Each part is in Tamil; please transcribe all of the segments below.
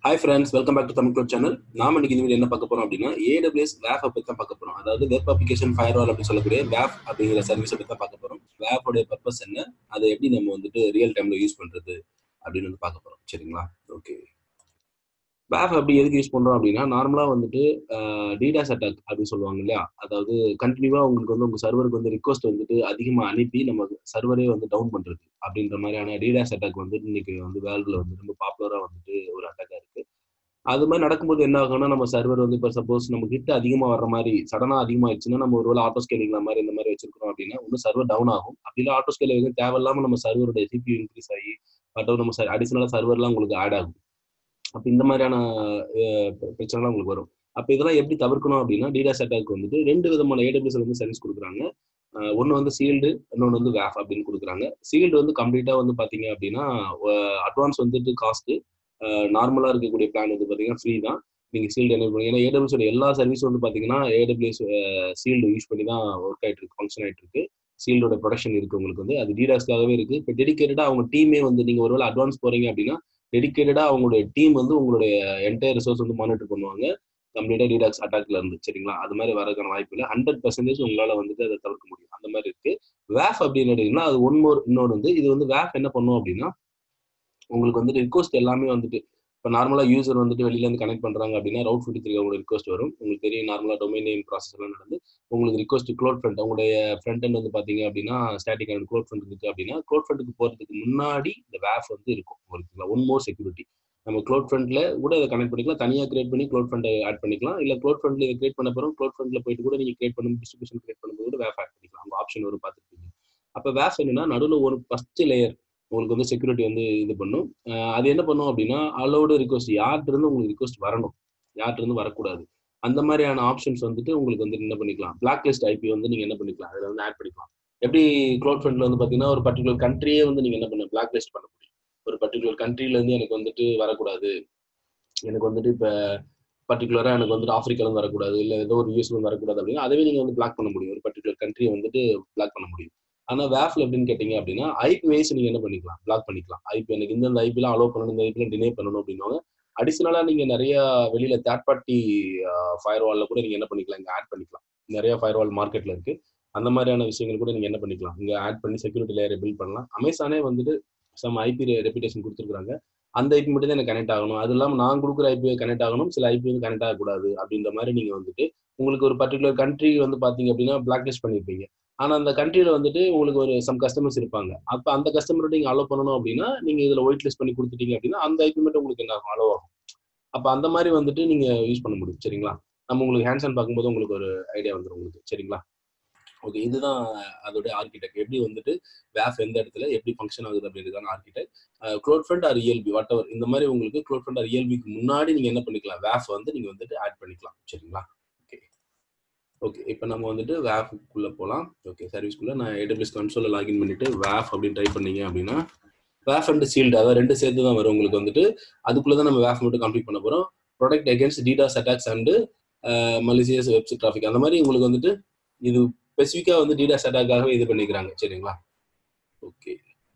hi friends welcome back to Tamil cloud channel நாம இன்னைக்கு இந்த வீடியோ என்ன பார்க்க போறோம் அப்படின்னா ஏடபிள்யூஎஸ் வேஃப் பத்தி தான் பார்க்க போறோம் அதாவது வெப் அப்ளிகேஷன் ஃபயர் வால் அப்படின்னு சொல்லக்கூடிய வேஃப் அப்படிங்கிற சர்வீஸ் பத்தி தான் பார்க்க போறோம் வேஃபோட பர்பஸ் என்ன அதை எப்படி நம்ம வந்துட்டு ரியல் டைம்ல யூஸ் பண்றது அப்படின்னு வந்து பார்க்க போறோம் சரிங்களா ஓகே வேஃப் அப்படி எதுக்கு யூஸ் பண்றோம் அப்படின்னா நார்மலா வந்துட்டு டிடாஸ் அட்டாக் அப்படின்னு சொல்லுவாங்க இல்லையா அதாவது கண்டினியூவா உங்களுக்கு வந்து உங்க சர்வருக்கு வந்து ரிக்வஸ்ட் வந்துட்டு அதிகமா அனுப்பி நம்ம சர்வரே வந்து டவுன் பண்றது அப்படின்ற மாதிரியான டிடாஸ் அட்டாக் வந்து இன்னைக்கு வந்து வேர்ல்டுல வந்து ரொம்ப பாப்புலரா வந்துட்டு ஒரு அட்டாக்கா இருக்கு அது மாதிரி நடக்கும்போது என்ன ஆகும்னா நம்ம சர்வர் வந்து இப்போ சப்போஸ் நம்ம ஹிட் அதிகமாக வர்ற மாதிரி சடனாக அதிகமாகிடுச்சுன்னா நம்ம ஒருவேளை ஆட்டோ ஸ்கேலிங் மாதிரி இந்த மாதிரி வச்சிருக்கிறோம் அப்படின்னா இன்னும் சர்வர் டவுன் ஆகும் அப்படி ஆட்டோ ஸ்கேல் வந்து தேவையில்லாமல் நம்ம சர்வருடைய சிபியூ இன்க்ரீஸ் ஆகி பட் நம்ம அடிஷனலாக சர்வர்லாம் உங்களுக்கு ஆட் ஆகும் அப்போ இந்த மாதிரியான பிரச்சனைலாம் உங்களுக்கு வரும் அப்போ இதெல்லாம் எப்படி தவிர்க்கணும் அப்படின்னா டிடாஸ் அட்டாக் வந்துட்டு ரெண்டு விதமான ஏடபிள்யூஸ் வந்து சர்வீஸ் கொடுக்குறாங்க ஒன்று வந்து சீல்டு இன்னொன்று வந்து வேஃப் அப்படின்னு கொடுக்குறாங்க சீல்டு வந்து கம்ப்ளீட்டாக வந்து பார்த்தீங்க அப்படின்னா அட்வான்ஸ் வந்துட்டு காஸ்ட்டு நார்மலாக இருக்கக்கூடிய பிளான் வந்து பார்த்தீங்கன்னா ஃப்ரீ தான் நீங்கள் சீல்டு என்ன பண்ணுங்க ஏன்னா ஏடபிள்யூஸோட எல்லா சர்வீஸும் வந்து பார்த்தீங்கன்னா ஏடபிள்யூஎஸ் சீல்டு யூஸ் பண்ணி தான் ஒர்க் ஆகிட்டு இருக்கு ஃபங்க்ஷன் ஆகிட்டு இருக்கு சீல்டோட ப்ரொடக்ஷன் இருக்கு உங்களுக்கு வந்து அது டிடாஸ்க்காகவே இருக்கு இப்போ டெடிக்கேட்டடாக அவங்க டீமே வந்து நீங்கள் ஒருவேளை அட்வான்ஸ் போறீங்க அப்படின்னா டெடிக்கேட்டடாக அவங்களுடைய டீம் வந்து உங்களுடைய என்டையர் ரிசோர்ஸ் வந்து மானிட்டர் பண்ணுவாங்க கம்ப்ளீட்டாக டிடாக்ஸ் அட்டாக்ல இருந்து சரிங்களா அது மாதிரி வரதுக்கான வாய்ப்பு இல்லை ஹண்ட்ரட் பர்சன்டேஜ் உங்களால் வந்துட்டு அதை தவிர்க்க முடியும் அந்த மாதிரி இருக்கு வேஃப் அப்படின்னு எடுத்தீங்கன்னா அது ஒன் மோர் இன்னொரு வந்து இது வந்து வேஃப் என்ன பண்ணும் அப்படின்னா உங்களுக்கு வந்துட்டு ரிக்வஸ்ட் எல்லாமே வந்துட்டு இப்போ நார்மலாக யூசர் வந்துட்டு வெளியிலேருந்து கனெக்ட் பண்ணுறாங்க அப்படின்னா ரவுட் ஃபிஃப்டி த்ரீ உங்களுக்கு ரிக்வஸ்ட் வரும் உங்களுக்கு தெரியும் நார்மலாக டொமைன் நேம் ப்ராசஸ் எல்லாம் நடந்து உங்களுக்கு ரிக்வஸ்ட் க்ளோட் ஃப்ரண்ட் உங்களுடைய ஃப்ரண்ட் எண்ட் வந்து பார்த்தீங்க அப்படின்னா ஸ்டாட்டிக் அண்ட் க்ளோட் ஃப்ரண்ட் இருக்குது அப்படின்னா க்ளோட் ஃப்ரண்ட்டுக்கு போகிறதுக்கு முன்னாடி இந்த வேஃப் வந்து இருக்கும் உங்களுக்கு ஒன் மோர் செக்யூரிட்டி நம்ம க்ளோட் ஃப்ரண்ட்ல கூட இதை கனெக்ட் பண்ணிக்கலாம் தனியாக கிரியேட் பண்ணி க்ளோட் ஃப்ரண்ட் ஆட் பண்ணிக்கலாம் இல்லை க்ளோட் ஃப்ரண்ட்ல இதை கிரியேட் பண்ண பிறகு க்ளோட் ஃப்ரண்ட்ல போயிட்டு கூட நீங்கள் கிரியேட் பண்ணும் டிஸ்ட்ரிபியூஷன் கிரியேட் பண்ணும்போது கூட வேஃப் ஆட் பண்ணிக்கலாம் அவங்க ஆப்ஷன் வரும் பார்த்துருப்பீங்க அப்போ வேஃப் என்னன்னா நடுவில் ஒரு ஃபர்ஸ்ட் லேயர் உங்களுக்கு வந்து செக்யூரிட்டி வந்து இது பண்ணும் அது என்ன பண்ணும் அப்படின்னா அலோடு ரிக்வஸ்ட் யார்கிட்ட இருந்து உங்களுக்கு ரிக்வஸ்ட் வரணும் யார்கிட்ட இருந்து வரக்கூடாது அந்த மாதிரியான ஆப்ஷன்ஸ் வந்துட்டு உங்களுக்கு வந்து என்ன பண்ணிக்கலாம் பிளாக் லிஸ்ட் ஐபி வந்து நீங்க என்ன பண்ணிக்கலாம் அதில் வந்து ஆட் பண்ணிக்கலாம் எப்படி க்ளோட் ஃப்ரண்ட்ல வந்து பாத்தீங்கன்னா ஒரு பர்டிகுலர் கண்ட்ரியே வந்து நீங்க என்ன பண்ண பிளாக் லிஸ்ட் பண்ண முடியும் ஒரு பர்டிகுலர் கண்ட்ரில இருந்து எனக்கு வந்துட்டு வரக்கூடாது எனக்கு வந்துட்டு இப்போ பர்டிகுலரா எனக்கு வந்துட்டு ஆப்பிரிக்கால இருந்து வரக்கூடாது இல்லை ஏதோ ஒரு யூஎஸ்ல இருந்து வரக்கூடாது அப்படின்னா அதுவே நீங்க வந்து பிளாக் பண்ண முடியும் ஒரு பர்டிகுலர் கண்ட்ரியை வந்துட்டு பிளாக் பண்ண முடியும் ஆனா வேஃப்ல எப்படின்னு கேட்டீங்க அப்படின்னா ஐபி வைஸ் நீங்க என்ன பண்ணிக்கலாம் பிளாக் பண்ணிக்கலாம் ஐபி எனக்கு இந்த ஐபிலாம் அலோவ் பண்ணணும் இந்த ஐபிலாம் டினே பண்ணணும் அப்படின்னாங்க அடிஷனலா நீங்க நிறைய வெளியில தேர்ட் பார்ட்டி ஃபயர் வால்ல கூட நீங்க என்ன பண்ணிக்கலாம் இங்க ஆட் பண்ணிக்கலாம் நிறைய ஃபயர் வால் மார்க்கெட்ல இருக்கு அந்த மாதிரியான விஷயங்கள் கூட நீங்க என்ன பண்ணிக்கலாம் இங்க ஆட் பண்ணி செக்யூரிட்டி லேயரை பில்ட் பண்ணலாம் அமேசானே வந்துட்டு சம் ஐபி ரெப்புடேஷன் கொடுத்துருக்காங்க அந்த ஐபி மட்டும் தான் எனக்கு கனெக்ட் ஆகணும் அது இல்லாமல் நான் கொடுக்குற ஐபி கனெக்ட் ஆகணும் சில ஐபி வந்து கனெக்ட் ஆகக்கூடாது அப்படின்ற மாதிரி நீங்க வந்துட்டு உங்களுக்கு ஒரு பர்டிகுலர் கண்ட்ரி வந்து பாத்தீங்க அப்படின்னா பிளாக் லிஸ்ட் பண்ணியிருப்பீங்க ஆனா அந்த கண்ட்ரியில வந்துட்டு உங்களுக்கு ஒரு சம் கஸ்டமர்ஸ் இருப்பாங்க அப்ப அந்த கஸ்டமர் நீங்க அலோவ் பண்ணணும் அப்படின்னா நீங்க இதுல ஒயிட் லிஸ்ட் பண்ணி கொடுத்துட்டீங்க அப்படின்னா அந்த ஐபி மட்டும் உங்களுக்கு என்ன ஆகும் அலோவ் ஆகும் அப்ப அந்த மாதிரி வந்துட்டு நீங்க யூஸ் பண்ண முடியும் சரிங்களா நம்ம உங்களுக்கு ஹேண்ட்ஸ் ஆன் பார்க்கும்போது உங்களுக்கு ஒரு ஐடியா வந்துடும் உங்களுக்கு சரிங்களா ஓகே இதுதான் அதோட ஆர்கிடெக்ட் எப்படி வந்துட்டு வேஃப் எந்த இடத்துல எப்படி ஃபங்க்ஷன் ஆகுது அப்படின்றதான architect cloud front or E L B whatever இந்த மாதிரி உங்களுக்கு க்ளோட் ஃப்ரண்ட் ஆர் இஎல்பிக்கு முன்னாடி நீங்க என்ன பண்ணிக்கலாம் வேஃப் வந்து நீங்க வந்துட்டு ஆட் பண்ணிக்கலாம் சரிங்களா ஓகே ஓகே இப்போ நம்ம வந்துட்டு வேஃப்க்குள்ளே போகலாம் ஓகே சர்வீஸ்க்குள்ளே நான் ஏடபிள்யூஸ் கன்சோலில் லாகின் பண்ணிட்டு வேஃப் அப்படின்னு டைப் பண்ணீங்க அப்படின்னா வேஃப் அண்ட் சீல்டு அதாவது ரெண்டு சேர்த்து தான் வரும் உங்களுக்கு வந்துட்டு அதுக்குள்ளே தான் நம்ம வேஃப் மட்டும் கம்ப்ளீட் பண்ண போகிறோம் protect against DDoS attacks and malicious website traffic அந்த மாதிரி உங்களுக்கு வந்துட்டு இது ஸ்பெசிஃபிக்காக வந்து டீடாஸ் அட்டாக்காகவே இது பண்ணிக்கிறாங்க சரிங்களா ஓகே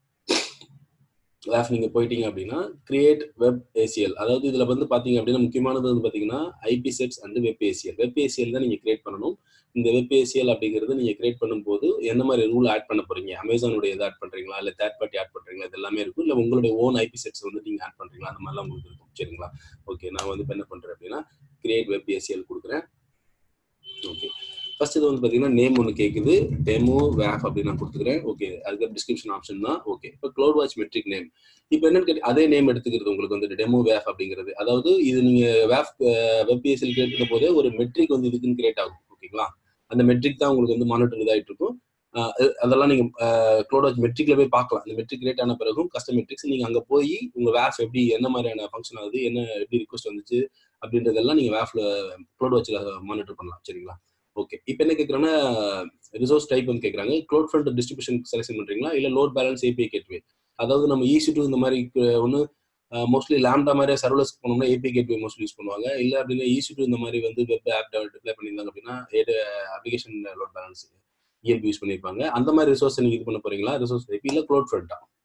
வேஃப் நீங்கள் போயிட்டீங்க அப்படின்னா கிரியேட் வெப் ஏசிஎல் அதாவது இதில் வந்து பார்த்தீங்க அப்படின்னா முக்கியமானது வந்து பார்த்தீங்கன்னா I P sets and web A C L web A C L தான் நீங்கள் கிரியேட் பண்ணணும் இந்த வெப் ஏசிஎல் அப்படிங்கிறது நீங்கள் கிரியேட் பண்ணும்போது எந்த மாதிரி ரூல் ஆட் பண்ண போறீங்க அமேசானுடைய இது ஆட் பண்ணுறீங்களா இல்லை தேர்ட் பார்ட்டி ஆட் பண்ணுறீங்களா இது எல்லாமே இருக்கும் இல்லை உங்களுடைய ஓன் ஐபி செட்ஸ் வந்து நீங்கள் ஆட் பண்ணுறீங்களா அந்த மாதிரிலாம் உங்களுக்கு இருக்கும் சரிங்களா ஓகே நான் வந்து இப்போ என்ன பண்ணுறேன் அப்படின்னா கிரியேட் வெப் ஏசிஎல் கொடுக்குறேன் ஓகே ஃபர்ஸ்ட் இது வந்து பார்த்தீங்கன்னா நேம் ஒன்று கேட்குது டெமோ வேஃப் அப்படின்னு நான் கொடுத்துக்கிறேன் ஓகே அதுக்கு டிஸ்கிரிப்ஷன் ஆப்ஷன் தான் ஓகே இப்போ க்ளோட் வாட்ச் மெட்ரிக் நேம் இப்போ என்னன்னு கேட்டு அதே நேம் எடுத்துக்கிறது உங்களுக்கு வந்து டெமோ வேஃப் அப்படிங்கிறது அதாவது இது நீங்க வேஃப் வெப்பிஎஸ்எல் கிரியேட் பண்ண போதே ஒரு மெட்ரிக் வந்து இதுக்குன்னு கிரியேட் ஆகும் ஓகேங்களா அந்த மெட்ரிக் தான் உங்களுக்கு வந்து மானிட்டர் இதாகிட்டு இருக்கும் அதெல்லாம் நீங்க க்ளோட் வாட்ச் மெட்ரிக்ல போய் பார்க்கலாம் அந்த மெட்ரிக் கிரியேட் ஆன பிறகும் கஸ்டம் மெட்ரிக்ஸ் நீங்க அங்க போய் உங்க வேஃப் எப்படி என்ன மாதிரியான ஃபங்க்ஷன் ஆகுது என்ன எப்படி ரிக்வஸ்ட் வந்துச்சு அப்படின்றதெல்லாம் நீங்க வேஃப்ல க்ளோட் வாட்ச்ல மானிட்டர் பண்ணலாம் சரிங்களா ஓகே இப்போ என்ன கேட்குறேன்னா ரிசோர்ஸ் டைப் வந்து கேட்குறாங்க க்ளோட் ஃப்ரண்ட் டிஸ்ட்ரிபியூஷன் செலக்ஷன் பண்ணுறீங்களா இல்லை லோட் பேலன்ஸ் ஏபிஐ கேட்வே அதாவது நம்ம ஈஸி டூ இந்த மாதிரி ஒன்று மோஸ்ட்லி லேம்டா மாதிரி சர்வலஸ் போனோம்னா ஏபி கேட்வே மோஸ்ட்லி யூஸ் பண்ணுவாங்க இல்லை அப்படின்னா ஈஸி டூ இந்த மாதிரி வந்து வெப் ஆப் டிப்ளை பண்ணியிருந்தாங்க அப்படின்னா application load balance E L B use பண்ணியிருப்பாங்க அந்த மாதிரி ரிசோர்ஸ் நீங்கள் இது பண்ண போறீங்களா ரிசோர்ஸ் ஐபி இல்லை க்ளோட் ஃப்ரண்டா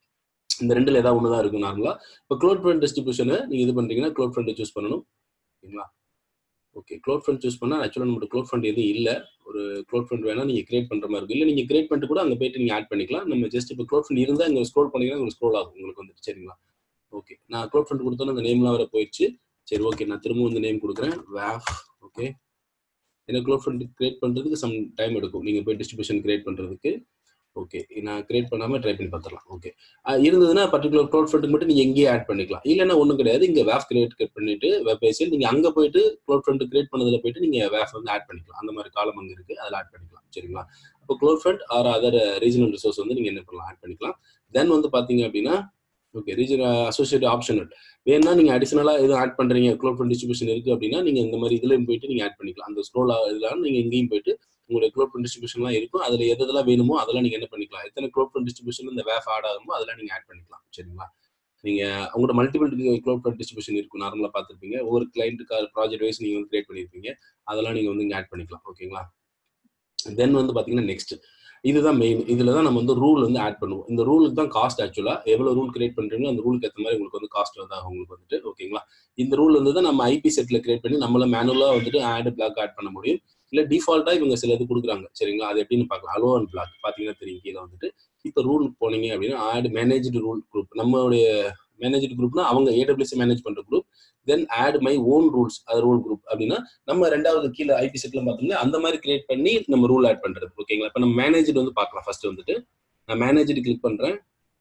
இந்த ரெண்டுல ஏதாவது ஒன்று தான் இருக்கும் நார்மலா இப்போ க்ளோட் ஃப்ரண்ட் டிஸ்ட்ரிபியூஷனை நீங்க இது பண்றீங்கன்னா க்ளோட் ஃப்ரண்ட் சூஸ் பண்ணணும் ஓகேங்களா ஓகே க்ளோட் ஃபண்ட் சூஸ் பண்ணா ஆக்சுவலாக நம்மளோட க்ளோட் ஃபண்ட் எதுவும் இல்லை ஒரு க்ளோட் ஃபண்ட் வேணா நீங்க கிரியேட் பண்ற மாதிரி இருக்கும் இல்லை நீங்க கிரியேட் பண்ணிட்டு கூட அங்கே போயிட்டு நீங்க ஆட் பண்ணிக்கலாம் நம்ம ஜஸ்ட் இப்போ க்ளோட் ஃபண்ட் இருந்தால் இங்கே ஸ்க்ரோல் பண்ணீங்கன்னா உங்களுக்கு ஸ்க்ரோல் ஆகும் உங்களுக்கு வந்துட்டு சரிங்களா ஓகே நான் க்ளோட் ஃபண்ட் கொடுத்தோன்னே அந்த நேம்லாம் வர போயிடுச்சு சரி ஓகே நான் திரும்பவும் இந்த நேம் கொடுக்குறேன் வேஃப் ஓகே எனக்கு க்ளோட் ஃபண்ட் கிரியேட் பண்றதுக்கு சம் டைம் எடுக்கும் நீங்க போய் டிஸ்ட்ரிபியூஷன் கிரியேட் பண்றதுக்கு ஓகே நான் கிரியேட் பண்ணாம ட்ரை பண்ணி பார்த்துடலாம் ஓகே இருந்ததுன்னா பர்டிகுலர் க்ளோட் ஃபண்ட் மட்டும் நீங்க எங்கேயே ஆட் பண்ணிக்கலாம் இல்லைன்னா ஒன்றும் கிடையாது இங்க வேஃப் கிரியேட் பண்ணிட்டு வெப் பேஜில் நீங்க அங்க போயிட்டு க்ளோட் ஃபண்ட் கிரியேட் பண்ணதுல போயிட்டு நீங்க வேஃப் வந்து ஆட் பண்ணிக்கலாம் அந்த மாதிரி காலம் அங்க இருக்கு அதில் ஆட் பண்ணிக்கலாம் சரிங்களா அப்போ CloudFront or other regional resource வந்து நீங்க என்ன பண்ணலாம் ஆட் பண்ணிக்கலாம் தென் வந்து பாத்தீங்க அப்படின்னா ஓகே ரீஜன் அசோசியேட் ஆப்ஷனல் வேணா நீங்க அடிஷனலா எதுவும் ஆட் பண்றீங்க க்ளோட் ஃபண்ட் டிஸ்ட்ரிபியூஷன் இருக்கு அப்படின்னா நீங்க இந்த மாதிரி இதுலயும் போயிட்டு நீங்க ஆட் பண்ணிக்கலாம் அந்த ஸ்க்ரோல் இதெல்லாம் நீங்க எங்கேயும் போயிட்டு உங்களுடைய க்ளோட் ஃபண்ட் டிஸ்ட்ரிபியூஷன்லாம் இருக்கும் அதுல எது எதெல்லாம் வேணுமோ அதெல்லாம் நீங்க என்ன பண்ணிக்கலாம் எத்தனை க்ளோட் ஃபண்ட் டிஸ்ட்ரிபியூஷன் இந்த வேஃப் ஆட் ஆகுமோ அதெல்லாம் நீங்க ஆட் பண்ணிக்கலாம் சரிங்களா நீங்க உங்களோட மல்டிபிள் க்ளோட் ஃபண்ட் டிஸ்ட்ரிபியூஷன் இருக்கும் நார்மலா பார்த்துருப்பீங்க ஒவ்வொரு கிளைண்ட்டுக்கு ப்ராஜெக்ட் வைஸ் நீங்க வந்து கிரியேட் பண்ணிருப்பீங்க அதெல்லாம் நீங்க வந்து இங்க ஆட் பண்ணிக்கலாம் ஓகேங்களா தென் வந்து பாத்தீங்கன்னா நெக்ஸ்ட் இதுதான் மெயின் இதுல தான் நம்ம வந்து ரூல் வந்து ஆட் பண்ணுவோம் இந்த ரூலுக்கு தான் காஸ்ட் ஆக்சுவலா எவ்வளவு ரூல் கிரியேட் பண்றீங்களோ அந்த ரூலுக்கு ஏற்ற மாதிரி உங்களுக்கு வந்து காஸ்ட் வந்து ஆகும் உங்களுக்கு வந்துட்டு ஓகேங்களா இந்த ரூல் வந்து தான் நம்ம ஐபி செட்ல கிரியேட் பண்ணி நம்மள மேனுவலா வந்துட்டு ஆட் பிளாக் ஆட் பண்ண முடியும் இல்ல டிஃபால்ட்டா இவங்க சில இது கொடுக்குறாங்க சரிங்களா அது எப்படின்னு பார்க்கலாம் அலோ அண்ட் பிளாக் பாத்தீங்கன்னா தெரியும் கீழே வந்துட்டு இப்போ ரூல் போனீங்க அப்படின்னா ஆட் மேனேஜ்டு ரூல் குரூப் நம்மளுடைய மேனேஜ்டு குரூப்னா அவங்க ஏடபிள்யூசி மேனேஜ் பண்ற group then add my own rules அது ரூல் குரூப் அப்படின்னா நம்ம ரெண்டாவது கீழே ஐபி செட்ல பார்த்தோம்னா அந்த மாதிரி கிரியேட் பண்ணி நம்ம ரூல் ஆட் பண்றது ஓகேங்களா இப்போ நம்ம மேனேஜ்டு வந்து பார்க்கலாம் ஃபர்ஸ்ட் வந்துட்டு நான் மேனேஜ்டு கிளிக் பண்றேன்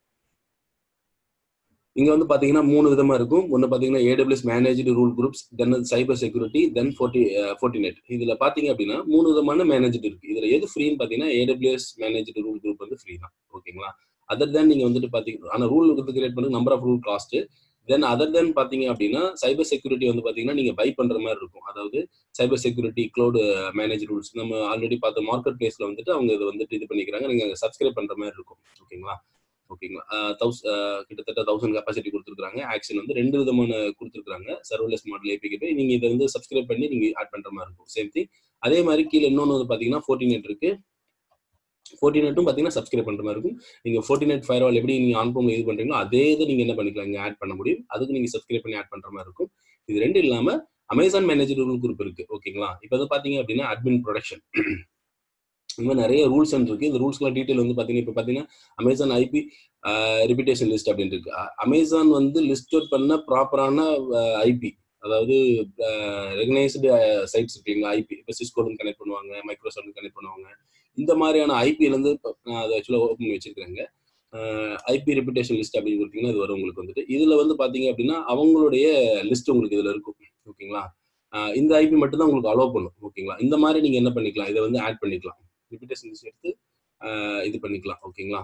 இங்க வந்து பாத்தீங்கன்னா மூணு விதமா இருக்கும் ஒன்னு பாத்தீங்கன்னா AWS managed rule groups then cyber security then forty Fortinet இதுல பாத்தீங்க அப்படின்னா மூணு விதமான மேனேஜ்டு இருக்கு இதுல எது ஃப்ரீன்னு பாத்தீங்கன்னா ஏடபிள்யூஎஸ் மேனேஜ்டு ரூல் குரூப் வந்து ஃப்ரீ தான் ஓகேங்களா அதர் தேன் நீங்க வந்துட்டு பாத்தீங்க ஆனா ரூல் வந்து கிரியேட் பண்ண number of rule cost then other then பாத்தீங்க அப்படின்னா சைபர் செக்யூரிட்டி வந்து பாத்தீங்கன்னா நீங்க பை பண்ற மாதிரி இருக்கும் அதாவது cyber security cloud manage rules நம்ம ஆல்ரெடி பார்த்த மார்க்கெட் பிளேஸ்ல வந்துட்டு அவங்க இதை வந்துட்டு இது பண்ணிக்கிறாங்க நீங்க சப்ஸ்கிரைப் பண்ற மாதிரி இருக்கும் ஓகேங்களா ஓகேங்களா தௌஸ் கிட்டத்தட்ட தௌசண்ட் கெப்பாசிட்டி கொடுத்துருக்காங்க ஆக்ஷன் வந்து ரெண்டு விதமான கொடுத்துருக்காங்க சர்வலெஸ் மாடல் ஏபிகே நீங்க இதை வந்து சப்ஸ்கிரைப் பண்ணி நீங்க ஆட் பண்ற மாதிரி இருக்கும் சேம் திங் அதே மாதிரி கீழே இன்னொன்று வந்து பாத்தீங்கன்னா ஃபோர்டினேட் இருக்கு ஃபோர்டினேட்டும் பார்த்தீங்கன்னா சப்ஸ்கிரைப் பண்ற மாதிரி இருக்கும் நீங்க ஃபோர்டினேட் ஃபயர்வால் எப்படி நீங்க ஆன் பண்ணி இது பண்றீங்களோ அதே இது நீங்க என்ன பண்ணிக்கலாம் இங்க ஆட் பண்ண முடியும் அதுக்கு நீங்க சப்ஸ்கிரைப் பண்ணி ஆட் பண்ற மாதிரி இருக்கும் இது ரெண்டு இல்லாம அமேசான் மேனேஜர் ரூல் குரூப் இருக்கு ஓகேங்களா இப்போ வந்து பாத்தீங்க அப்படின்னா அட்மின் ப்ரொடக்ஷன் இந்த மாதிரி நிறைய ரூல்ஸ் இருக்கு இந்த ரூல்ஸ்க்குலாம் டீட்டெயில் வந்து பாத்தீங்கன்னா இப்போ பாத்தீங்கன்னா அமேசான் ஐபி ரிபிட்டேஷன் லிஸ்ட் அப்படின்னு இருக்கு அமேசான் வந்து லிஸ்ட் அவுட் பண்ண ப்ராப்பரான ஐபி அதாவது ரெகனைஸ்டு சைட்ஸ் இருக்குங்களா ஐபி இப்போ சிஸ்கோடும் கனெக்ட் பண்ணுவாங்க மைக்ரோசாஃப்ட் கனெக்ட் பண்ணுவாங்க இந்த மாதிரியான ஐபியிலேருந்து நான் அதை ஆக்சுவலாக ஓப்பன் பண்ணி வச்சிருக்கிறேங்க ஐபி ரெப்புடேஷன் லிஸ்ட் அப்படின்னு கொடுத்தீங்கன்னா இது வரும் உங்களுக்கு வந்துட்டு இதில் வந்து பார்த்தீங்க அப்படின்னா அவங்களுடைய லிஸ்ட் உங்களுக்கு இதில் இருக்கும் ஓகேங்களா இந்த ஐபி மட்டும் தான் உங்களுக்கு அலோவ் பண்ணும் ஓகேங்களா இந்த மாதிரி நீங்கள் என்ன பண்ணிக்கலாம் இதை வந்து ஆட் பண்ணிக்கலாம் ரிப்பிட்டேஷன் லிஸ்ட் எடுத்து இது பண்ணிக்கலாம் ஓகேங்களா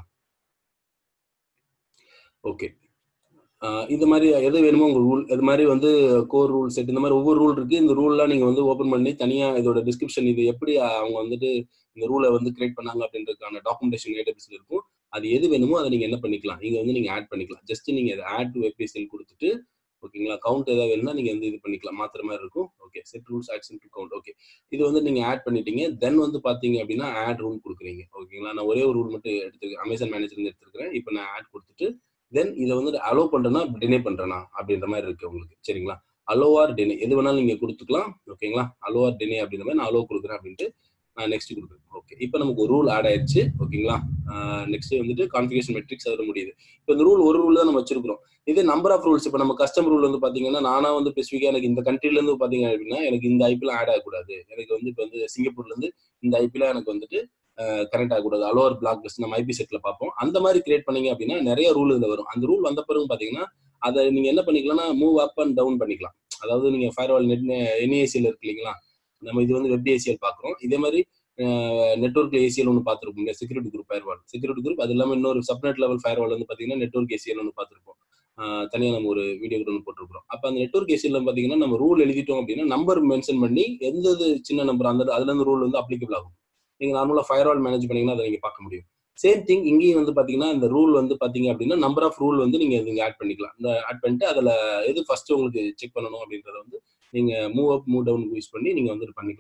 ஓகே இந்த மாதிரி எது வேணுமோ உங்க ரூல் இது மாதிரி வந்து கோர் ரூல் செட் இந்த மாதிரி ஒவ்வொரு ரூல் இருக்கு இந்த ரூல்லாம் நீங்க வந்து ஓப்பன் பண்ணி தனியா இதோட டிஸ்கிரிப்ஷன் இது எப்படி அவங்க வந்துட்டு இந்த ரூலை வந்து கிரியேட் பண்ணாங்க அப்படின்றதுக்கான டாக்குமெண்டேஷன் டேட்டாபேஸ்ல இருக்கும் அது எது வேணுமோ அதை நீங்க என்ன பண்ணிக்கலாம் இங்க வந்து நீங்க ஆட் பண்ணிக்கலாம் ஜஸ்ட் நீங்க அதை ஆட் டு வெப்சைட் கொடுத்துட்டு ஓகேங்களா கவுண்ட் ஏதாவது வேணும்னா நீங்க வந்து இது பண்ணிக்கலாம் மாத்திர மாதிரி இருக்கும் okay set rules action to count okay இது வந்து நீங்க ஆட் பண்ணிட்டீங்க தென் வந்து பாத்தீங்க அப்படின்னா ஆட் ரூல் கொடுக்குறீங்க ஓகேங்களா நான் ஒரே ஒரு ரூல் மட்டும் எடுத்துருக்கேன் அமேசான் மேனேஜர் இருந்து எடுத்துருக்கேன் இப்போ நான் ஆட் கொடுத்துட்டு தென் இதை வந்து அலோ பண்றேன்னா டினே பண்றேனா அப்படின்ற மாதிரி இருக்கு உங்களுக்கு சரிங்களா அலோவார் டினே எது வேணாலும் நீங்க கொடுத்துக்கலாம் ஓகேங்களா அலோவார் டினே அப்படின்ற மாதிரி நான் அலோ கொடுக்குறேன் அப்படின்ட்டு நான் நெக்ஸ்ட் கொடுக்குறேன் ஓகே இப்போ நமக்கு ஒரு ரூல் ஆட் ஆயிடுச்சு ஓகேங்களா நெக்ஸ்ட் வந்துட்டு கான்ஃபிகேஷன் மெட்ரிக்ஸ் அதில் முடியுது இப்போ இந்த ரூல் ஒரு ரூல் தான் நம்ம வச்சிருக்கிறோம் இதே நம்பர் ஆஃப் ரூல்ஸ் இப்போ நம்ம கஸ்டம் ரூல் வந்து பாத்தீங்கன்னா நானா வந்து ஸ்பெசிஃபிக்கா எனக்கு இந்த கண்ட்ரில இருந்து பாத்தீங்க அப்படின்னா எனக்கு இந்த ஐபிலாம் ஆட் ஆகக்கூடாது எனக்கு வந்து இப்போ வந்து சிங்கப்பூர்ல இருந்து இந்த ஐபிலாம் எனக்கு வந்துட்டு கனெக்ட் ஆகக்கூடாது அலோவர் பிளாக் லிஸ்ட் நம்ம ஐபி செட்ல பார்ப்போம் அந்த மாதிரி கிரியேட் பண்ணீங்க அப்படின்னா நிறைய ரூல் இதுல வரும் அந்த ரூல் வந்த பிறகு பாத்தீங்கன்னா அதை நீங்க என்ன பண்ணிக்கலாம்னா மூவ் அப் அண்ட் டவுன் பண்ணிக்கலாம் அதாவது நீங்க ஃபயர்வால் நெட் என்ஏசியில் இருக்கு இல்லைங்களா நம்ம இது வந்து வெப் ஏசிஎல் பாக்குறோம் இதே மாதிரி நெட்ஒர்க் ஏசிஎல் ஒன்று பார்த்துருப்போம் இல்லையா security group firewall security group அது இல்லாமல் இன்னொரு சப்நெட் லெவல் ஃபயர்வால் வந்து பார்த்தீங்கன்னா நெட்ஒர்க் ஏசிஎல் ஒன்று பார்த்துருப்போம் தனியாக நம்ம ஒரு வீடியோ ஒன்று போட்டிருக்கிறோம் அப்போ அந்த நெட்ஒர்க் ஏசியில் பார்த்தீங்கன்னா நம்ம ரூல் எழுதிட்டோம் அப்படின்னா நம்பர் மென்ஷன் பண்ணி எந்த சின்ன நம்பர் அந்த அதுல இருந்து ரூல் வந்து அப்ளிகபிள் ஆகும் நீங்க நார்மலா ஃபயர்வால் மேனேஜ் பண்ணீங்கன்னா அதை நீங்க பார்க்க முடியும் சேம் திங் இங்கேயும் வந்து பாத்தீங்கன்னா இந்த ரூல் வந்து பாத்தீங்க அப்படின்னா நம்பர் ஆஃப் ரூல் வந்து நீங்க நீங்க ஆட் பண்ணிக்கலாம் இந்த ஆட் பண்ணிட்டு அதுல எது ஃபர்ஸ்ட் உங்களுக்கு செக் பண்ணணும் அப்படின்றத வந்து நீங்க move up move down use பண்ணி நீங்க வந்து பண்ணிக்கலாம்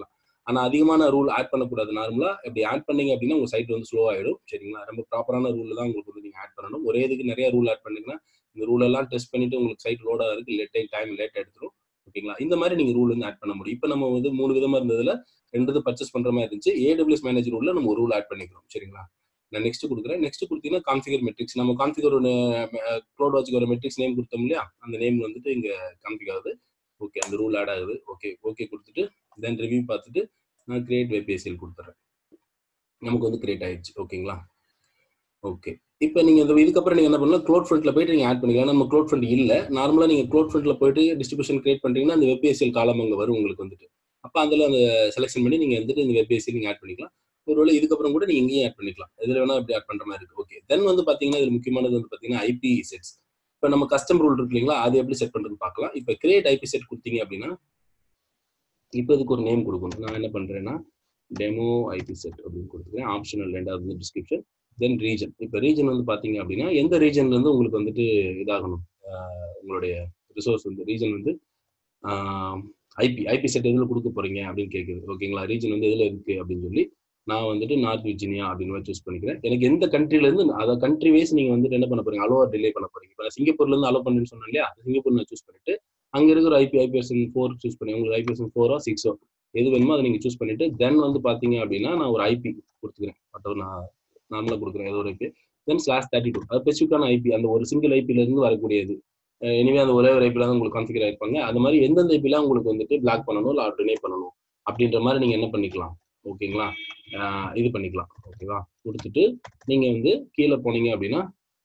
ஆனா அதிகமான ரூல் ஆட் பண்ணக்கூடாது நார்மலா இப்படி ஆட் பண்ணீங்க அப்படின்னா உங்க சைட் வந்து ஸ்லோ ஆயிடும் சரிங்களா ரொம்ப ப்ராப்பரான ரூல் தான் உங்களுக்கு வந்து நீங்க ஆட் பண்ணணும் ஒரே இதுக்கு நிறைய ரூல் ஆட் பண்ணீங்கன்னா இந்த ரூல் எல்லாம் டெஸ்ட் பண்ணிட்டு உங்களுக்கு சைட் லோட் ஆகிறதுக்கு லேட் டைம் லேட் எடுத்துரும் ஓகேங்களா இந்த மாதிரி நீங்க ரூல் வந்து ஆட் பண்ண முடியும் இப்போ நம்ம வந்து மூணு விதமா இருந்ததுல ரெண்டு இது பர்ச்சேஸ் பண்ற மாதிரி இருந்துச்சு ஏடபிள்யூஎஸ் மேனேஜர் ரூல்ல நம்ம ஒரு ரூல் ஆட் பண்ணிக்கிறோம் சரிங்களா நான் நெக்ஸ்ட் கொடுக்குறேன் நெக்ஸ்ட் கொடுத்தீங்கன்னா கான்ஃபிகர் மெட்ரிக்ஸ் நம்ம கான்ஃபிகர் ஒரு க்ளோட் வாட்சுக்கு ஒரு மெட்ரிக்ஸ் நேம் கொடுத்தோம் இல்லையா அந்த நேம் வந்துட்டு இங்க கான்ஃபிகர் ஆகுது ஓகே அந்த ரூல் ஆட் ஆகுது ஓகே ஓகே கொடுத்துட்டு தென் ரிவ்யூ பார்த்துட்டு நான் கிரியேட் வெப்ஏசிஎல் கொடுத்துட்றேன் நமக்கு வந்து கிரியேட் ஆயிடுச்சு ஓகேங்களா ஓகே இப்போ நீங்க இந்த இதுக்கப்புறம் நீங்க என்ன பண்ணலாம் க்ளோட் ஃப்ரண்ட்ல போயிட்டு நீங்க ஆட் பண்ணிக்கலாம் நம்ம க்ளோட் ஃப்ரண்ட் இல்ல நார்மலா நீங்க க்ளோட் ஃப்ரண்ட்ல போயிட்டு டிஸ்ட்ரிபியூஷன் கிரியேட் பண்றீங்கன்னா அந்த வெப்ஏசிஎல் காலம் அங்க வரும் உங்களுக்கு வந்துட்டு அப்ப அதுல அந்த செலக்ஷன் பண்ணி நீங்க வந்துட்டு இந்த வெப்ஏசிஎல் நீங்க ஆட் பண்ணிக்கலாம் ஒருவேளை இதுக்கப்புறம் கூட நீங்க இங்கேயும் ஆட் பண்ணிக்கலாம் இதுல வேணா இப்படி ஆட் பண்ற மாதிரி இருக்கு ஓகே தென் வந்து பாத்தீங்கன்னா இதுல முக்கியமானது வந்து பாத்தீங்கன்னா ஐபி செட்ஸ் இப்போ நம்ம கஸ்டம் ரூல் இருக்கு இல்லைங்களா அது எப்படி செட் பண்றதுன்னு பார்க்கலாம் இப்போ கிரியேட் ஐபி செட் கொடுத்தீங்க அப்படின்னா இப்போ இதுக்கு ஒரு நேம் கொடுக்கணும் நான் என்ன பண்றேன்னா டெமோ ஐபி செட் அப்படின்னு கொடுத்துக்கிறேன் ஆப்ஷனல் ரெண்டாவது வந்து டிஸ்கிரிப்ஷன் தென் ரீஜன் இப்போ ரீஜன் வந்து பாத்தீங்க அப்படின்னா எந்த ரீஜன்ல இருந்து உங்களுக்கு வந்துட்டு இதாகணும் உங்களுடைய ரிசோர்ஸ் வந்து ரீஜன் வந்து ஐபி ஐபி செட் எதில் கொடுக்க போறீங்க அப்படின்னு கேட்குது ஓகேங்களா ரீஜன் வந்து எதில் இருக்கு அப்படின்னு சொல்லி நான் வந்துட்டு நார்த் விர்ஜினியா அப்படின்னு சூஸ் பண்ணிக்கிறேன் எனக்கு எந்த கண்ட்ரில இருந்து அதை கண்ட்ரி வைஸ் நீங்க வந்துட்டு என்ன பண்ண போறீங்க அலோவா டிலே பண்ண போறீங்க இப்போ சிங்கப்பூர்ல இருந்து அலோ பண்ணுன்னு சொன்னேன் இல்லையா சிங்கப்பூர் நான் சூஸ் பண்ணிட்டு அங்க இருக்கிற ஐபி ஐபிஎஸ்என் ஃபோர் சூஸ் பண்ணி உங்களுக்கு ஐபிஎஸ்என் ஃபோரோ சிக்ஸோ எது வேணுமோ அதை நீங்க சூஸ் பண்ணிட்டு தென் வந்து பாத்தீங்க அப்படின்னா நான் ஒரு ஐபி கொடுத்துக்கிறேன் பட் நான் நார்மலா கொடுக்குறேன் ஏதோ ஒரு IP then slash thirty two அது ஸ்பெசிஃபிக்கான ஐபி அந்த ஒரு சிங்கிள் ஐபில இருந்து வரக்கூடியது எனிவே அந்த ஒரே ஒரு ஐபில தான் உங்களுக்கு கான்ஃபிகர் ஆயிருப்பாங்க அது மாதிரி எந்தெந்த ஐபிலாம் உங்களுக்கு வந்துட்டு பிளாக் பண்ணணும் இல்லை டினே பண்ணணும் அப்படின்ற மாதிரி நீங்க என்ன பண்ணிக்கலாம் ஓகேங்களா இது பண்ணிக்கலாம் ஓகேவா கொடுத்துட்டு நீங்க வந்து கீழே போனீங்க அப்படின்னா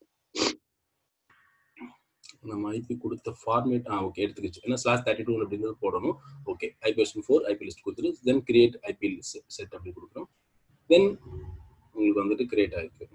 நம்ம ஐபி கொடுத்த ஃபார்மேட் ஆ ஓகே எடுத்துக்கிச்சு ஏன்னா ஸ்லாஷ் தேர்ட்டி டூ அப்படின்றது போடணும் ஓகே ஐபிஎஸ்என் ஃபோர் ஐபி லிஸ்ட் கொடுத்துட்டு தென் கிரியேட் ஐபி செட் அப்படி கொடுக்குறோம் தென் உங்களுக்கு வந்துட்டு கிரியேட் ஆயிருக்கு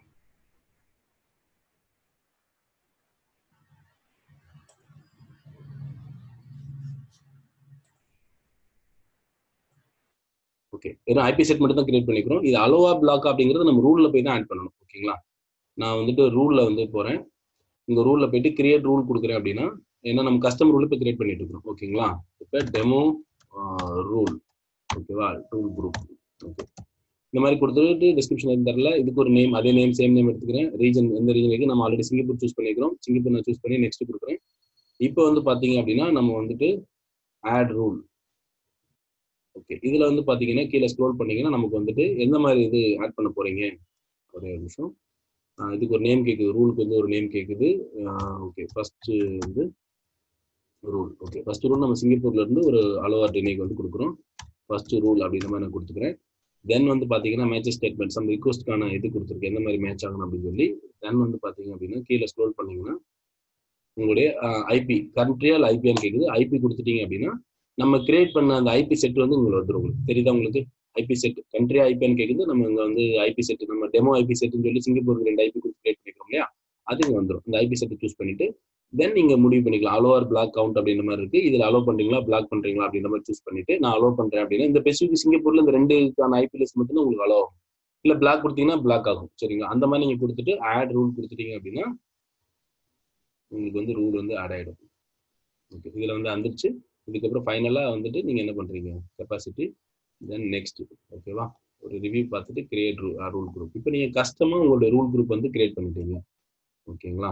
ஓகே வெறும் ஐபி செட் மட்டும் தான் கிரியேட் பண்ணிக்கிறோம் இது அலோவா பிளாக் அப்படிங்கிறது நம்ம ரூல்ல போய் தான் ஆட் பண்ணணும் ஓகேங்களா நான் வந்துட்டு ரூல்ல வந்து போறேன் இந்த ரூல்ல போயிட்டு கிரியேட் ரூல் கொடுக்குறேன் அப்படின்னா ஏன்னா நம்ம கஸ்டம் ரூல் இப்போ கிரியேட் பண்ணிட்டு இருக்கோம் ஓகேங்களா இப்போ டெமோ ரூல் ஓகேவா டூல் குரூப் ஓகே இந்த மாதிரி கொடுத்துட்டு டிஸ்கிரிப்ஷன் தரல இதுக்கு ஒரு நேம் அதே நேம் சேம் நேம் எடுத்துக்கிறேன் ரீஜன் எந்த ரீஜனுக்கு நம்ம ஆல்ரெடி சிங்கப்பூர் சூஸ் பண்ணிக்கிறோம் சிங்கப்பூர் நான் சூஸ் பண்ணி நெக்ஸ்ட் கொடுக்குறேன் இப்போ வந்து பாத்தீங்க அப்படின்னா நம்ம வந்துட்டு ஆட் ரூல் ஓகே இதுல வந்து பாத்தீங்கன்னா கீழே ஸ்க்ரோல் பண்ணீங்கன்னா நமக்கு வந்துட்டு எந்த மாதிரி இது ஆட் பண்ண போறீங்க ஒரே நிமிஷம் இதுக்கு ஒரு நேம் கேட்குது ரூலுக்கு வந்து ஒரு நேம் கேட்குது ஓகே ஃபர்ஸ்ட் வந்து ரூல் ஓகே ஃபர்ஸ்ட் ரூல் நம்ம சிங்கப்பூர்ல இருந்து ஒரு அலோவா டினைக்கு வந்து கொடுக்குறோம் ஃபர்ஸ்ட் ரூல் அப்படின்ற மாதிரி நான் கொடுத்துக்கிறேன் தென் வந்து பாத்தீங்கன்னா மேட்ச் ஸ்டேட்மெண்ட் நம்ம ரிக்வஸ்ட்கான இது கொடுத்துருக்கேன் எந்த மாதிரி மேட்ச் ஆகணும் அப்படின்னு சொல்லி தென் வந்து பாத்தீங்க அப்படின்னா கீழே ஸ்க்ரோல் பண்ணீங்கன்னா உங்களுடைய ஐபி கண்ட்ரியால் ஐபின்னு கேட்குது ஐபி கொடுத்துட்டீங்க அப்படின்னா நம்ம கிரியேட் பண்ண அந்த ஐபி செட் வந்து உங்களுக்கு வந்துடும் உங்களுக்கு தெரியுதா உங்களுக்கு ஐபி செட் கண்ட்ரி ஐபின்னு கேட்குது நம்ம இங்க வந்து ஐபி செட் நம்ம டெமோ ஐபி செட்னு சொல்லி சிங்கப்பூருக்கு ரெண்டு ஐபி கொடுத்து கிரியேட் பண்ணிக்கிறோம் இல்லையா அது இங்க வந்துடும் இந்த ஐபி செட்டை சூஸ் பண்ணிட்டு தென் நீங்க முடிவு பண்ணிக்கலாம் அலோவர் பிளாக் கவுண்ட் அப்படின்ற மாதிரி இருக்கு இதுல அலோ பண்றீங்களா பிளாக் பண்றீங்களா அப்படின்ற மாதிரி சூஸ் பண்ணிட்டு நான் அலோ பண்றேன் அப்படின்னா இந்த பெசிபிக் சிங்கப்பூர்ல இந்த ரெண்டுக்கான ஐபி லிஸ்ட் மட்டும் உங்களுக்கு அலோ ஆகும் இல்ல பிளாக் கொடுத்தீங்கன்னா பிளாக் ஆகும் சரிங்களா அந்த மாதிரி நீங்க கொடுத்துட்டு ஆட் ரூல் கொடுத்துட்டீங்க அப்படின்னா உங்களுக்கு வந்து ரூல் வந்து ஆட் ஆயிடும் ஓகே இதுல வந்து வந்துருச்சு இதுக்கப்புறம் ஃபைனலாக வந்துட்டு நீங்கள் என்ன பண்ணுறீங்க கெப்பாசிட்டி தென் நெக்ஸ்ட் ஓகேவா ஒரு ரிவ்யூ பார்த்துட்டு கிரியேட் ரூல் ரூல் குரூப் இப்போ நீங்கள் கஸ்டமாக உங்களுடைய ரூல் குரூப் வந்து கிரியேட் பண்ணிட்டீங்க ஓகேங்களா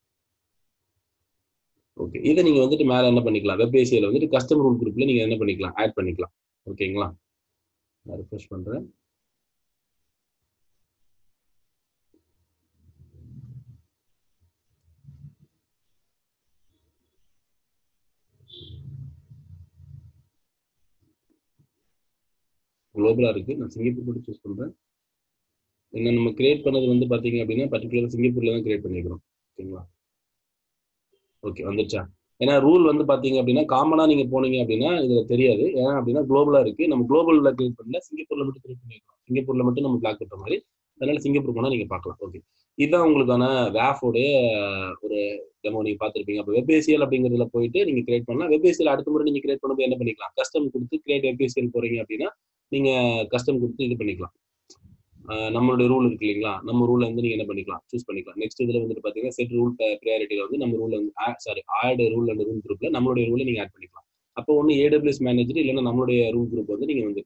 ஓகே இதை நீங்கள் வந்துட்டு மேலே என்ன பண்ணிக்கலாம் வெப் ஏசியில் வந்துட்டு கஸ்டம் ரூல் குரூப்பில் நீங்கள் என்ன பண்ணிக்கலாம் ஆட் பண்ணிக்கலாம் ஓகேங்களா நான் ரிஃப்ரெஷ் பண்ணுறேன் குளோபலா இருக்கு நான் சிங்கப்பூர் போட்டு சூஸ் பண்றேன் என்ன நம்ம கிரியேட் பண்ணது வந்து பாத்தீங்க அப்படின்னா பர்டிகுலர் சிங்கப்பூர்ல தான் கிரியேட் பண்ணிக்கிறோம் ஓகேங்களா ஓகே வந்துருச்சா ஏன்னா ரூல் வந்து பாத்தீங்க அப்படின்னா காமனா நீங்க போனீங்க அப்படின்னா இதுல தெரியாது ஏன்னா அப்படின்னா குளோபலா இருக்கு நம்ம குளோபல்ல கிரியேட் பண்ணல சிங்கப்பூர்ல மட்டும் கிரியேட் பண்ணிக்கிறோம் சிங்கப்பூர்ல மட்டும் நம்ம பிளாக் பண்ற மாதிரி அதனால சிங்கப்பூர் போனா நீங்க பார்க்கலாம் ஓகே இதுதான் உங்களுக்கான வேஃபோடைய ஒரு டெமோ நீங்க பார்த்துருப்பீங்க அப்போ வெப்ஏசிஎல் அப்படிங்கிறதுல போயிட்டு நீங்க கிரியேட் பண்ணலாம் வெப்ஏசிஎல் அடுத்த முறை நீங்க கிரியேட் பண்ணும்போது என்ன பண்ணிக்கலாம் கஸ்டம் கொடுத்து கிரியேட் வெப்ஏசிஎல் போறீங்க அப்படின்னா நீங்க கஸ்டம் கொடுத்து இது பண்ணிக்கலாம் நம்மளுடைய ரூல் இருக்கு இல்லைங்களா நம்ம ரூல்ல வந்து நீங்க என்ன பண்ணிக்கலாம் சூஸ் பண்ணிக்கலாம் நெக்ஸ்ட் இதுல வந்துட்டு பாத்தீங்கன்னா செட் ரூல் ப்ரையாரிட்டியில வந்து நம்ம ரூல் வந்து sorry add rule and rule குரூப்ல நம்மளுடைய ரூலை நீங்க ஆட் பண்ணிக்கலாம் அப்போ ஒன்று ஏடபிள்யூஎஸ் மேனேஜர் இல்லைன்னா நம்மளுடைய ரூல் குரூப் வந்து நீங்க வந்துட்டு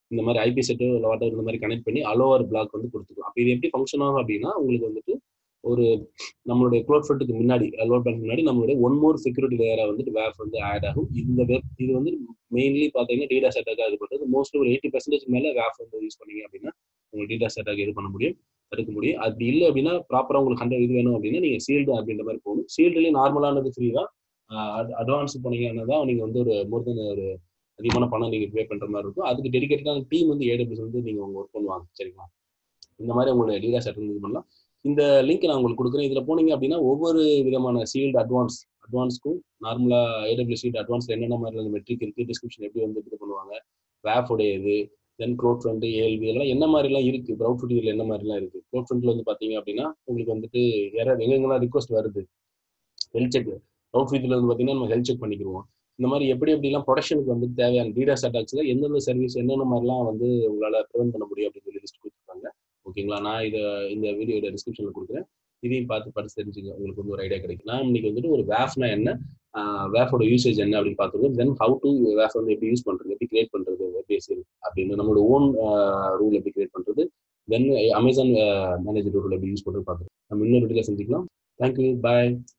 இந்த மாதிரி ஐபி செட்டு இல்லை வாட்டர் இந்த மாதிரி கனெக்ட் பண்ணி அலோவர் பிளாக் வந்து கொடுத்துக்கலாம் அப்போ இது எப்படி ஃபங்க்ஷன் ஆகும் அப்படின்னா உங்களுக்கு வந்துட்டு ஒரு நம்மளுடைய க்ளோட் ஃப்ரண்ட்டுக்கு முன்னாடி லோட் பேங்க் முன்னாடி நம்மளுடைய ஒன் மோர் செக்யூரிட்டி லேயராக வந்துட்டு வேப் வந்து ஆட் ஆகும் இந்த வெப் இது வந்து மெயின்லி பார்த்தீங்கன்னா டேட்டா செட்டாக இது பண்ணுறது மோஸ்ட்லி ஒரு எயிட்டி பர்சன்டேஜ் மேலே வேப் வந்து யூஸ் பண்ணீங்க அப்படின்னா உங்களுக்கு டேட்டா செட்டாக இது பண்ண முடியும் தடுக்க முடியும் அப்படி இல்லை அப்படின்னா ப்ராப்பராக உங்களுக்கு ஹண்ட்ரட் இது வேணும் அப்படின்னா நீங்கள் சீல்டு அப்படின்ற மாதிரி போகணும் சீல்டுலேயே நார்மலானது ஃப்ரீ தான் அட்வான்ஸ் பண்ணீங்கன்னா தான் நீங்கள் வந்து ஒரு மோர் தென் ஒரு அதிகமான பணம் நீங்கள் பே பண்ணுற மாதிரி இருக்கும் அதுக்கு டெடிக்கேட்டடான டீம் வந்து ஏடபிள்யூஸ் வந்து நீங்கள் உங்க ஒர்க் பண்ணுவாங்க சரிங்களா இந்த மாதிரி உங்களுடைய டேட்டா செட் இது பண்ணலாம் இந்த லிங்க் நான் உங்களுக்கு கொடுக்குறேன் இதில் போனீங்க அப்படின்னா ஒவ்வொரு விதமான சீல்டு அட்வான்ஸ் அட்வான்ஸ்க்கும் நார்மலாக ஏடபிள்யூ சீல்டு அட்வான்ஸில் என்னென்ன மாதிரி மெட்ரிக் இருக்குது டிஸ்கிரிப்ஷன் எப்படி வந்து இது பண்ணுவாங்க வேஃபோடைய இது தென் க்ரோட் ஃப்ரண்ட் ஏஎல்வி இதெல்லாம் என்ன மாதிரிலாம் இருக்குது ப்ரௌட் ஃபுட் இதில் என்ன மாதிரிலாம் இருக்குது க்ரோட் ஃப்ரண்ட்டில் வந்து பார்த்தீங்க அப்படின்னா உங்களுக்கு வந்துட்டு யாராவது எங்கெங்கெல்லாம் ரிக்வஸ்ட் வருது ஹெல்த் செக் ப்ரௌட் ஃபீத்தில் வந்து பார்த்தீங்கன்னா நம்ம ஹெல்த் செக் பண்ணிக்கிடுவோம் இந்த மாதிரி எப்படி எப்படிலாம் ப்ரொடக்ஷனுக்கு வந்து தேவையான டீடாஸ் அட்டாக்ஸில் எந்தெந்த சர்வீஸ் என்னென்ன மாதிரிலாம் வந்து உங்களால் ப்ரிவென்ட் பண்ண முடியும் அப்படின்னு சொல்லி லிஸ்ட் கொடுத்துருக்காங்க ஓகேங்களா நான் இதை இந்த வீடியோட டிஸ்கிரிப்ஷனில் கொடுக்குறேன் இதையும் பார்த்து படிச்சு தெரிஞ்சுங்க உங்களுக்கு வந்து ஒரு ஐடியா கிடைக்கும் நான் இன்னைக்கு வந்துட்டு ஒரு வேஃப்னா என்ன வேஃபோட யூசேஜ் என்ன அப்படின்னு பார்த்துருக்கோம் தென் ஹவு டு வேஃப் வந்து எப்படி யூஸ் பண்ணுறது எப்படி கிரியேட் பண்ணுறது வெப்பேசியல் அப்படின்னு நம்மளோட ஓன் ரூல் எப்படி கிரியேட் பண்ணுறது தென் அமேசான் மேனேஜர் ரூல் எப்படி யூஸ் பண்ணுறது பார்த்துருக்கோம் நம்ம இன்னொரு வீடியோவில் சந்திக்கலாம் தேங்க்யூ பாய்